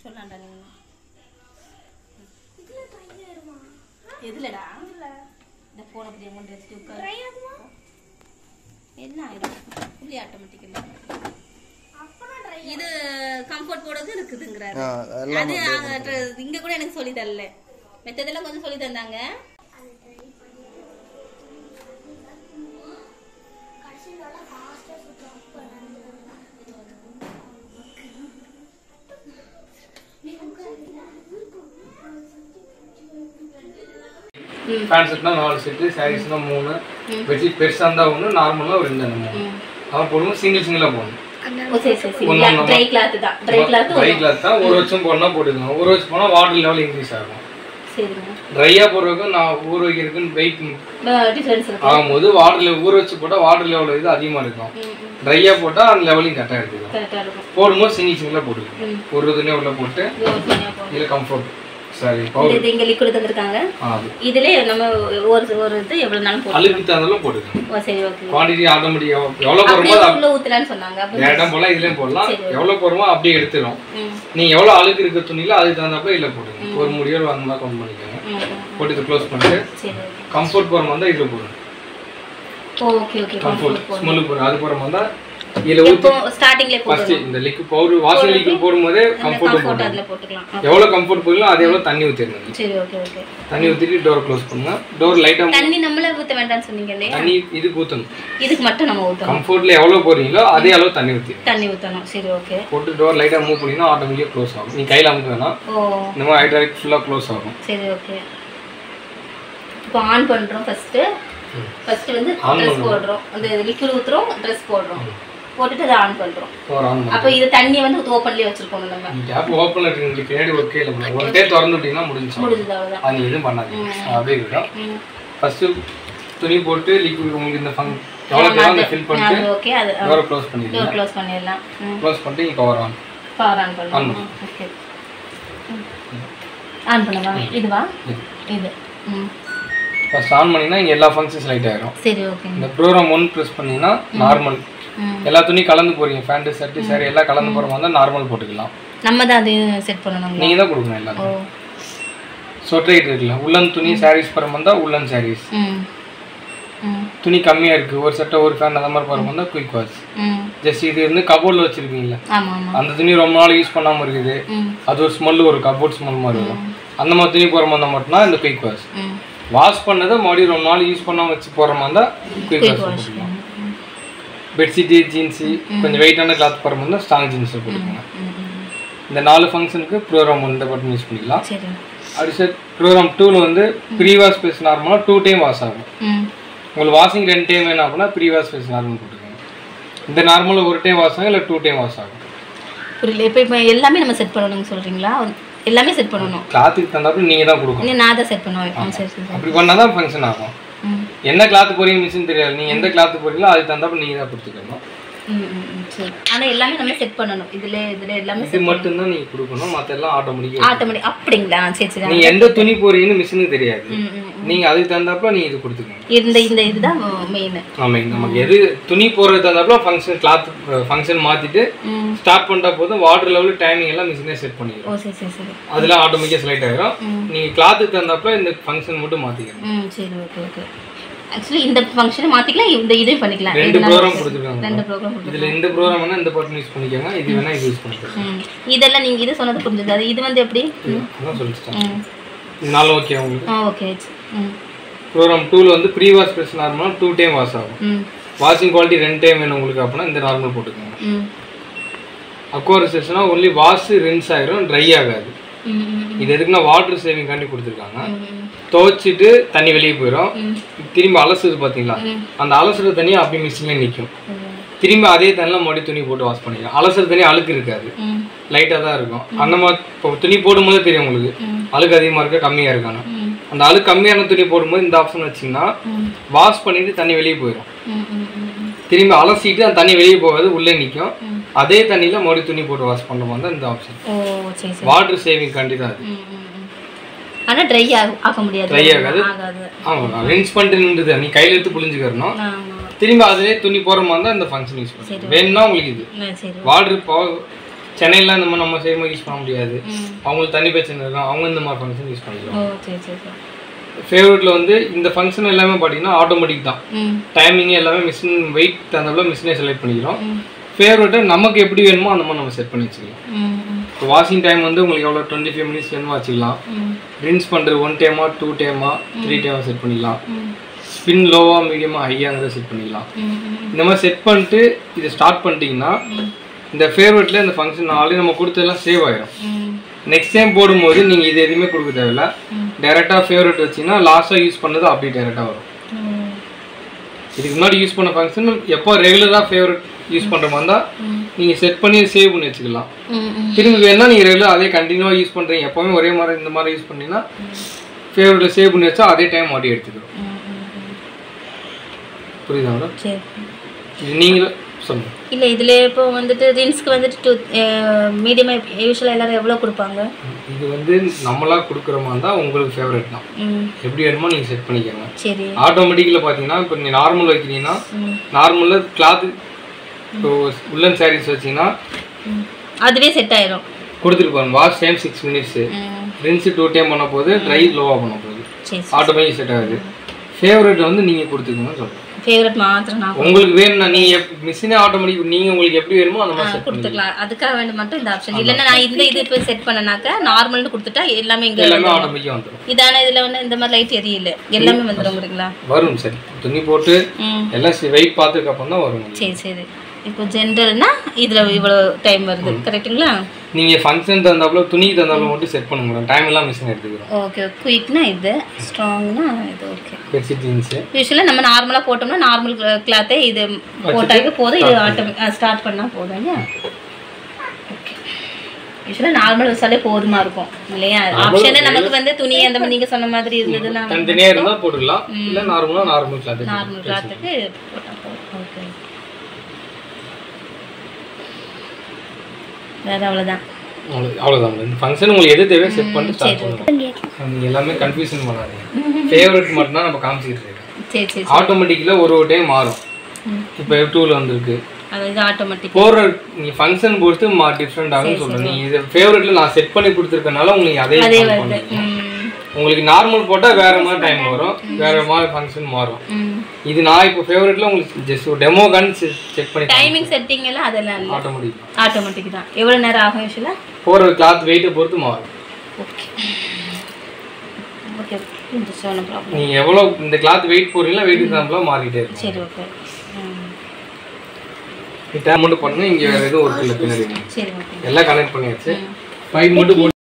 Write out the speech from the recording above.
சொல்லாண்டா நீ எதுலடா இந்த போன் அப்படியே கொண்டு வச்சுட்டு உட்காரு என்ன ஆயிடும் புள்ளி ஆட்டோமேட்டிக்கலி இது கம்ஃபர்ட் போடுறது இருக்குதுங்கிறாரு ஆ, எல்லாம் அது அங்க ட்ர- இங்க கூட எனக்கு சொல்லி தரல மெத்ததெல்லாம் கொஞ்சம் சொல்லி தந்தாங்க பேண்ட் செட்னா நாலு செட்டு சாரீஸ்னா மூணு பெட்ஷீட் பெருசாக இருந்தால் ஒன்று நார்மலாக ஒரு ரெண்டு அந்த மூணு அவன் போடுவோம் சிங்கிள் சிங்கிளாக போடணும் ஓ சரி சரி சரி ஒண்ணு ஒண்ணு. ட்ரை கிளாத் தான் ட்ரை கிளாத் ட்ரை கிளாத் தான் ஒரு வருஷம் போடணும் போட்டுக்கலாம் ஒரு வருஷம் போனால் வாட்டர் லெவல் இன்க்ரீஸ் ஆகும் சரிங்க ட்ரையாக போடுறதுக்கும் நான் ஊற வைக்கிறதுக்குன்னு வெயிட் டிஃபரன்ஸ் இருக்கு ஆகும்போது வாட்டர் ஊற வச்சு போட்டால் வாட்டர் லெவல் இது அதிகமாக இருக்கும் ட்ரையாக போட்டால் அந்த லெவலையும் கரெக்டாக எடுத்துக்கலாம் கரெக்டா இருக்கும் போடும்போது சிங்கிள் சிங்கிளாக போட்டுக்கலாம் ஒரு துணியை உள்ள போட்டு இது ஒரு தனியா போடும். இதில் கம்ஃபர்ட் சரி இது பவுடர் இது இங்க லிக்விட் தந்திருக்காங்க அது இதுல நம்ம ஒரு ஒரு இது எவ்வளவு நாளும் போடும் அழுக்கு தகுந்தாலும் போட்டுக்கலாம் ஓ சரி ஓகே குவான்டிட்டி ஆட்டோமேட்டிக் எவ்வளோ அப்படியே போடுறோமோ உள்ள ஊத்தலாம்னு சொன்னாங்க அப்ப இடம் போல இதுலயும் போடலாம் எவ்வளவு போடுறோமோ அப்படியே எடுத்துரும் ம், நீங்க எவ்வளவு அழுக்கு இருக்க துணியில அதுக்கு தகுந்தப்ப இதுல போடுங்க ஒரு முடியோட அந்த மாதிரி கவுண்ட் பண்ணிக்கோங்க ம், ம். போட்டு இதை க்ளோஸ் பண்ணிட்டு சரி கம்ஃபர்ட் போற மாதிரி தான் இதுல போடுங்க ஓகே ஓகே கம்ஃபர்ட் ஸ்மெல் போடுங்க அது போற மாதிரி தான் இதுல ஊத்தி இப்போ ஸ்டார்டிங்ல ஃபர்ஸ்ட் போடுறோம் இந்த லிக்விட் பவுடர் வாஷிங் லிக்விட் போடும்போதே அந்த கம்ஃபர்ட் கம்ஃபர்ட் போடுங்க அதுல போட்டுக்கலாம் ஆ, எவ்வளவு கம்ஃபர்ட் போடலாம் அது எவ்வளவு தண்ணி ஊத்திருங்க சரி ஓகே ஓகே தண்ணி ஊத்திட்டு டோர் க்ளோஸ் பண்ணுங்க டோர் லைட்டா தண்ணி நம்மளே ஊத்த வேண்டாம்னு சொன்னீங்க இல்லையா தண்ணி இதுக்கு ஊத்தணும் இதுக்கு மட்டும் நம்ம ஊத்தணும் கம்ஃபர்ட்ல எவ்வளவு போடுறீங்களோ அதே அளவு தண்ணி ஊத்திடுங்க தண்ணி ஊத்தணும் சரி ஓகே போட்டு டோர் லைட்டா மூவ் பண்ணீங்கன்னா ஆட்டோமேட்டிக்கா க்ளோஸ் ஆகும் நீ கையில அமுக்க வேணாம் ஓ இந்த மாதிரி ஹைட்ராலிக் ஃபுல்லா க்ளோஸ் ஆகும் சரி ஓகே இப்போ ஆன் பண்றோம் ஃபர்ஸ்ட் ஃபர்ஸ்ட் வந்து On ட்ரெஸ் பண்ணுவோம். போடுறோம் அந்த லிக்விட் ஊத்துறோம் ட்ரெஸ் போடுறோம் போட்டுட்டு அதை ஆன் பண்றோம் டோர் ஆன் அப்போ இது தண்ணியை வந்து ஓப்பன்லயே வச்சிருக்கோம் நம்ம கேப் ஓப்பன்ல இருக்கு உங்களுக்கு பின்னாடி ஒர்க்கே இல்லை மேடம் ஒரு டே திறந்து விட்டீங்கன்னா முடிஞ்சு முடிஞ்சது அவ்வளவுதான் அது நீங்க எதுவும் பண்ணாதீங்க அப்படியே இருக்கும் ம். ஃபர்ஸ்ட் துணி போட்டு லிக்விட் உங்களுக்கு இந்த ஃபங் எவ்வளோ தேவை அந்த ஃபில் பண்ணிட்டு அது ஓகே அது டோரை க்ளோஸ் பண்ணிடுங்க டோர் க்ளோஸ் பண்ணிடலாம் ம் க்ளோஸ் பண்ணிட்டு இங்கே கவர் ஆன் பவர் ஆன் பண்ணலாம் ஓகே ஆன் பண்ணவா இதுவா இது ம் ஃபர்ஸ்ட் ஆன் பண்ணீங்கன்னா இங்கே எல்லா ஃபங்க்ஷன்ஸ் லைட் ஆயிரும் சரி ஓகே இந்த ப்ரோக்ராம் ஒன் ப்ரெஸ் பண்ணீங்கன்னா நார்மல் ம் எல்லா துணியும் கலந்து போறீங்க ஃபேண்ட் ஷர்ட் சாரி எல்லாம் கலந்து போகிற மாதிரி தான் நார்மல் போட்டுக்கலாம் நம்ம தான் அது செட் பண்ணணுங்களா நீங்கள் தான் கொடுக்கணும் ஓ எல்லாத்தையும் சொட்ரைட் இருக்குல்ல உள்ளன் துணி சாரீஸ் போகிற மாதிரி தான் உள்ளன் சாரீஸ் ம் ம் துணி கம்மியாக இருக்குது ஒரு சட்டை ஒரு ஃபேன் அந்த மாதிரி போகிற மாதிரி தான் குயிக் வாஷ் ம் ஜஸ்ட் இது வந்து கபோர்டில் வச்சுருக்கீங்களா ஆமாம் ஆமாம் அந்த துணி ரொம்ப நாள் யூஸ் பண்ணாமல் இருக்குது ம் அது ஒரு ஸ்மெல் ஒரு கபோர்ட் ஸ்மெல் மாதிரி வரும் அந்த மாதிரி துணி போகிற மாதிரி மட்டும்தான் இந்த குயிக் வாஷ் ம் வாஷ் பண்ணதை மறுபடியும் ரொம்ப நாள் யூஸ் பண்ணாமல் வச்சு போகிற மாதிரி தான் குயிக் குயிக் வாஷ் வாஷ் போட்டுக்கலாம் பெட்ஷீட்டு ஜீன்ஸு கொஞ்சம் வெயிட்டான கிளாத் போகிற மாதிரி தான் ஸ்ட்ராங் ஜீன்ஸ் போட்டுக்கோங்க ம் ம் இந்த நாலு ஃபங்க்ஷனுக்கு ப்ரோக்ராம் இந்த பட்டன் யூஸ் பண்ணிக்கலாம் சரி அடுத்து ப்ரோக்ராம் டூவில் வந்து ப்ரீ வாஷ் ஸ்பேஸ் நார்மலாக டூ டைம் வாஷ் ஆகும் ம் உங்களுக்கு வாஷிங் ரெண்டு டைம் வேணும் அப்படின்னா ப்ரீ வாஷ் ஸ்பேஸ் நார்மல் போட்டுக்கோங்க இந்த நார்மலாக ஒரு டைம் வாஷ் ஆகும் இல்லை டூ டைம் வாஷ் ஆகும் புரியல இப்போ இப்போ எல்லாமே நம்ம செட் பண்ணணும்னு சொல்கிறீங்களா எல்லாமே செட் பண்ணணும் கிளாத்துக்கு தந்தாப்புல நீங்கள் தான் கொடுக்கணும் இன்னும் நான் தான் செட் பண்ணுவேன் ஆ சரி சரி அப்படி பண்ணால் தான் ஃபங்க்ஷன் ஆகும் ம் என்ன கிளாத் போறீங்க மிஷின் தெரியாது நீங்கள் எந்த கிளாத் போறீங்களோ அதுக்கு தந்தாப்புல நீங்கள் தான் கொடுத்துக்கணும் ம் ம் ம் சரி ஆனால் எல்லாமே நம்ம செட் பண்ணணும் இதில் இதில் எல்லாமே இது மட்டும்தான் நீங்கள் கொடுக்கணும் மற்ற எல்லாம் ஆட்டோமேட்டிக்காக ஆட்டோமேட்டிக் அப்படிங்களா சரி சரி நீங்கள் எந்த துணி போறீங்கன்னு மிஷினுக்கு தெரியாது ம் ம் நீங்கள் அதுக்கு தந்தாப்புல நீங்கள் இது கொடுத்துக்கணும் இந்த இந்த இதுதான் மெயின் ஆமாங்க நமக்கு எது துணி போடுறது தந்தாப்புல ஃபங்க்ஷன் கிளாத் ஃபங்க்ஷன் மாற்றிட்டு ம் ஸ்டார்ட் பண்ணிட்டா போதும் வாட்டர் லெவல் டைமிங் எல்லாம் மிஷினே செட் பண்ணிடும் ஓ சரி சரி சரி அதெல்லாம் ஆட்டோமேட்டிக்காக செலக்ட் ஆகிரும் ம். நீங்கள் கிளாத்துக்கு தந்தாப்புல இந்த ஃபங்க்ஷன் மட்டும் மாற்றிக்கணும் ம் சரி ஓகே ஓகே ஆக்சுவலி இந்த ஃபங்க்ஷனை மாற்றிக்கலாம் இந்த இதையும் பண்ணிக்கலாம் ரெண்டு எதுனாலும் ப்ரோக்ராம் சரி. கொடுத்துருக்காங்க ரெண்டு ப்ரோக்ராம் கொடுத்துருக்கோம் இதில் இந்த ப்ரோக்ராம் வேணால் இந்த பட்டன் யூஸ் பண்ணிக்கோங்க இது வேணால் இது யூஸ் பண்ணிக்கோங்க ம் இதெல்லாம் நீங்கள் இது சொன்னது புரிஞ்சுது அது இது வந்து எப்படி அதான் சொல்லிட்டேன் ம் இதனால ஓகே உங்களுக்கு ஆ ஓகே ம் ப்ரோக்ராம் டூவில் வந்து ப்ரீ வாஷ் ஸ்பேஸ் நார்மலாக டூ டைம் வாஷ் ஆகும் ம் வாஷிங் குவாலிட்டி ரெண்டு டைம் வேணும் உங்களுக்கு அப்படின்னா இந்த நார்மல் போட்டுக்கோங்க ம் அக்வா ரிசெப்ஷனா ஒன்லி வாஷ் ரின்ஸ் ஆயிரும் ட்ரை ஆகாது ம் ம் இது எதுக்குன்னா வாட்டர் சேவிங் காண்டி கொடுத்துருக்காங்க ம் துவைச்சிட்டு தண்ணி வெளியே போயிடும் ம் திரும்பி அலசுது பார்த்தீங்களா அந்த அலசுற தண்ணி அப்படியே மிஷினில் நிற்கும் திரும்பி அதே தண்ணியில் மறுபடியும் துணி போட்டு வாஷ் பண்ணிக்கலாம் அலசுற தண்ணி அழுக்கு இருக்காது ம் லைட்டாக தான் இருக்கும் அந்த மாதிரி இப்போ துணி போடும்போதே தெரியும் உங்களுக்கு ம். அழுக்கு அதிகமாக இருக்கா கம்மியாக இருக்கான்னு ம் அந்த அழுக்கு கம்மியான துணி போடும்போது இந்த ஆப்ஷன் வச்சிங்கன்னா ம் வாஷ் பண்ணிட்டு தண்ணி வெளியே போயிடும் ம் ம் ம் ம் திரும்பி அலசிட்டு அந்த தண்ணி வெளியே போகாது உள்ளே நிற்கும் ம். அதே தண்ணியில் மறுபடியும் துணி போட்டு வாஷ் பண்ணுற மாதிரி தான் இந்த ஆப்ஷன் ஓ சரி சரி வாட்டர் சேவிங் காண்டி தான் அது ம் ம் ம் ஆனால் ட்ரை ஆக ஆக்க முடியாது Dry ஆகாது. ஆகாது ஆமாம் ரின்ஸ் பண்ணிட்டு நின்றுது நீ கையில் எடுத்து புளிஞ்சுக்கிறணும் ஆமாம் திரும்பி அதிலே துணி போகிற மாதிரி தான் இந்த ஃபங்க்ஷன் யூஸ் பண்ணுறது வேணும்னா உங்களுக்கு இது ஆ சரி வாட்டர் சென்னையில இந்த மாதிரி நம்ம சேமாக யூஸ் பண்ண முடியாது ம் அவங்களுக்கு தனி பிரச்சனை இருக்கும் அவங்க இந்த மாதிரி ஃபங்க்ஷன் யூஸ் பண்ணிக்கலாம் ஓ சரி சரி சரி ஃபேவரட்ல வந்து இந்த ஃபங்க்ஷன் எல்லாமே பார்த்தீங்கன்னா ஆட்டோமேட்டிக் தான் ம் டைமிங் எல்லாமே மிஷின் வெயிட் தகுந்தாப்புல மிஷினே செலக்ட் பண்ணிக்கிறோம் ம் ஃபேவரட்டை நமக்கு எப்படி வேணுமோ அந்த மாதிரி நம்ம செட் பண்ணி வச்சுக்கலாம் ம் ம் இப்போ வாஷிங் டைம் வந்து உங்களுக்கு எவ்வளோ டுவெண்ட்டி ஃபைவ் மினிட்ஸ் வேணுமோ வச்சுக்கலாம் ம் ரின்ஸ் பண்ணுறது ஒன் டைமா டூ டைமா த்ரீ டைமா செட் பண்ணிக்கலாம் ம் ஸ்பின் லோவா மீடியமா ஹையாங்கிறத செட் பண்ணிக்கலாம் ம் ம் இந்த மாதிரி செட் பண்ணிட்டு இதை ஸ்டார்ட் பண்ணிட்டீங்கன்னா இந்த ஃபேவரட்ல இந்த ஃபங்க்ஷன் ஆல்ரெடி நம்ம கொடுத்ததெல்லாம் சேவ் ஆயிடும் ம் நெக்ஸ்ட் டைம் போடும்போது நீங்கள் இது எதுவுமே கொடுக்க தேவையில்ல ம். டேரெக்டாக ஃபேவரட் வச்சிங்கன்னா லாஸ்ட்டாக யூஸ் பண்ணது அப்படியே டேரெக்டாக வரும் ம் இதுக்கு முன்னாடி யூஸ் பண்ண ஃபங்க்ஷன் எப்போ ரெகுலராக ஃபேவரட் யூஸ் பண்ணுற மாதிரி தான் ம் நீங்கள் செட் பண்ணி சேவ் பண்ணி வச்சுக்கலாம் ம் ம் திரும்பி வேணா நீங்கள் ரெகுலர் அதே கண்டினியூவாக யூஸ் பண்ணுறீங்க எப்போவுமே ஒரே மாதிரி இந்த மாதிரி யூஸ் பண்ணீங்கன்னா ஃபேவரட்டில் சேவ் பண்ணி வச்சா அதே டைம் மாட்டி எடுத்துக்கிறோம் ம் ம் ம் புரியுதா மேடம் சரி இது நீங்களும் சொல்லுங்கள் இல்லை இதில் இப்போ வந்துட்டு ரின்ஸ்க்கு வந்துட்டு டூ மீடியமாக யூஸ்வலாக எல்லாரும் எவ்வளோ கொடுப்பாங்க இது வந்து நம்மளா கொடுக்குற மாதிரி தான் உங்களுக்கு ஃபேவரட் தான் ம் எப்படி வேணுமோ நீங்கள் செட் பண்ணிக்கோங்க சரி ஆட்டோமேட்டிக்கில் பார்த்தீங்கன்னா இப்போ நீங்கள் நார்மல் வைக்கிறீங்கன்னா ம் நார்மலாக கிளாத்து இப்போ உள்ளன் சாரீஸ் வச்சிங்கன்னா ம் அதுவே செட் ஆயிரும் கொடுத்துருப்பாங்க வாஷ் டைம் சிக்ஸ் மினிட்ஸு ம் ரின்ஸு டூ டைம் பண்ண போது ட்ரை லோவாக பண்ண போகுது சரி ஆட்டோமேட்டிக் செட் ஆகுது ஃபேவரட் வந்து நீங்கள் கொடுத்துக்கோங்கன்னு சொல்கிறேன் ஃபேவரட் மாத்திரம் நான் உங்களுக்கு வேணும்னா நீங்கள் மிஷினே ஆட்டோமேட்டிக் நீங்கள் உங்களுக்கு எப்படி வேணுமோ அந்த மாதிரி செட் பண்ணி கொடுத்துக்கலாம் அதுக்காக வேண்டி மட்டும் இந்த ஆப்ஷன் இல்லைன்னா நான் இந்த இது இப்போ செட் பண்ணனாக்கா நார்மல்னு கொடுத்துட்டா எல்லாமே இங்கே எல்லாமே ஆட்டோமேட்டிக்காக வந்துடும் இதான இதில் வந்து இந்த மாதிரி லைட் எரியல எல்லாமே வந்துடுங்கிறீங்களா வரும் சரி துணி போட்டு ம் எல்லாம் வெயிட் பார்த்ததுக்கு அப்புறம் தான் வரும் சரி சரி இப்போ ஜென்ரல்னா இதில் இவ்வளோ டைம் வருது கரெக்ட்டுங்களா நீங்கள் ஃபங்க்ஷன் தந்தாப்புல துணிக்கு தந்தாப்புல மட்டும் செட் பண்ண முடியும் டைம் எல்லாம் மிஷின் எடுத்துக்கிறோம் ஓகே குயிக்னா இது ஸ்ட்ராங்னா இது ஓகே பெட்ஷீட் ஜீன்ஸு யூஸ்வலாக நம்ம நார்மலாக போட்டோம்னா நார்மல் கிளாத்தே இது போட்டாக்க போதும் இது ஆட்டோமேட்டிக் ஸ்டார்ட் பண்ணால் போதும் இல்லையா ஓகே யூஸ்வலாக நார்மல் வச்சாலே போதுமா இருக்கும் இல்லையா ஆப்ஷனே நமக்கு வந்து துணி அந்த மாதிரி நீங்கள் சொன்ன மாதிரி இருந்ததுன்னா தனித்தனியாக இருந்தால் போட்டுக்கலாம் இல்லை நார்மலாக நார்மல் கிளாத் நார்மல் கிளாத்துக்கு போட்டால் போதும் ஓகே வேறு அவ்வளோதான் அவ்வளோ அவ்வளோதான் இந்த ஃபங்க்ஷன் உங்களுக்கு எது தேவையோ செட் பண்ணிட்டு ஸ்டார்ட் பண்ணுங்க நீங்கள் எல்லாமே கன்ஃபியூஷன் பண்ணாதீங்க ஃபேவரட் மட்டும் தான் நம்ம காமிச்சிட்டு இருக்கோம் சரி சரி ஆட்டோமேட்டிக்கில் ஒரு ஒரு டைம் மாறும் ம். இப்போ டூவில் வந்திருக்கு அது இது ஆட்டோமேட்டிக் போடுற நீங்கள் ஃபங்க்ஷன் பொறுத்து மா டிஃப்ரெண்ட் ஆகும்னு சொல்கிறேன் நீங்கள் இது ஃபேவரட்டில் நான் செட் பண்ணி கொடுத்துருக்கனால உங்களுக்கு அதே அதே count வருது பண்ணுவீங்க. ம் உங்களுக்கு நார்மல் போட்டால் வேற மாதிரி டைம் வரும் வேற மாதிரி ஃபங்க்ஷன் மாறும் ம் இது நான் இப்போ ஃபேவரட்ல உங்களுக்கு ஜஸ்ட் ஒரு டெமோ கன் செக் பண்ணி டைமிங் செட்டிங் எல்லாம் அதெல்லாம் இல்லை ஆட்டோமேட்டிக் ஆட்டோமேட்டிக் தான் எவ்வளோ நேரம் ஆகும் யூஸ்வலாக போடுற கிளாத் வெயிட்டை பொறுத்து மாறும் ஓகே ஓகே புரிஞ்சிச்சு ஒன்றும் ப்ராப்ளம் நீங்கள் எவ்வளோ இந்த கிளாத் வெயிட் போடுறீங்களா வெயிட் எக்ஸாம்பிளாக மாறிட்டே இருக்கும் சரி ஓகே ம் டேம் மட்டும் பண்ணுங்க இங்கே வேற எதுவும் ஒர்க் இல்லை பின்னாடி சரி ஓகே எல்லாம் கனெக்ட் பண்ணியாச்சு பைப் மட்டும் போட்டு